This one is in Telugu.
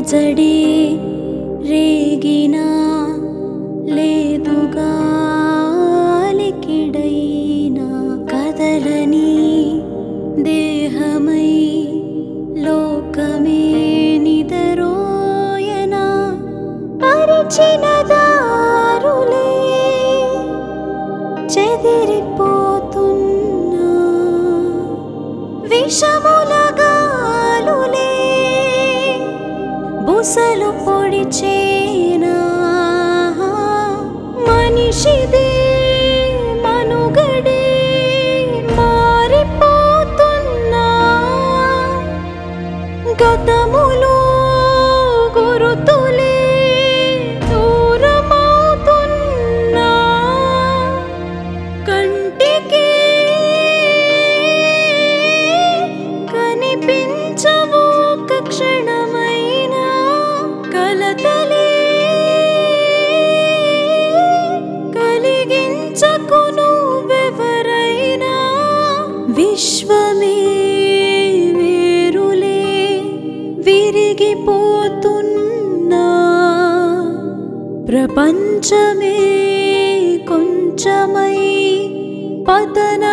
అలజడి రేగినా లేదుగా అలికిడైనా కదలని దేహమై లోకమే నిదరోయనా పరిచిన దారులే చెదిరిపోతున్నా విషముల గాలులే బుసలు పొడిచేనా మనిషిదే మనుగడే మారిపోతున్నా గతములో గురుతులే దూరమవుతున్నా కంటికి కనిపించవు ఒక క్షణమైనా కలతలే కలిగించకు నువ్వెవరైనా విశ్వమే వేరులే విరిగిపోతున్నా ప్రపంచమే కొంచెమై పతన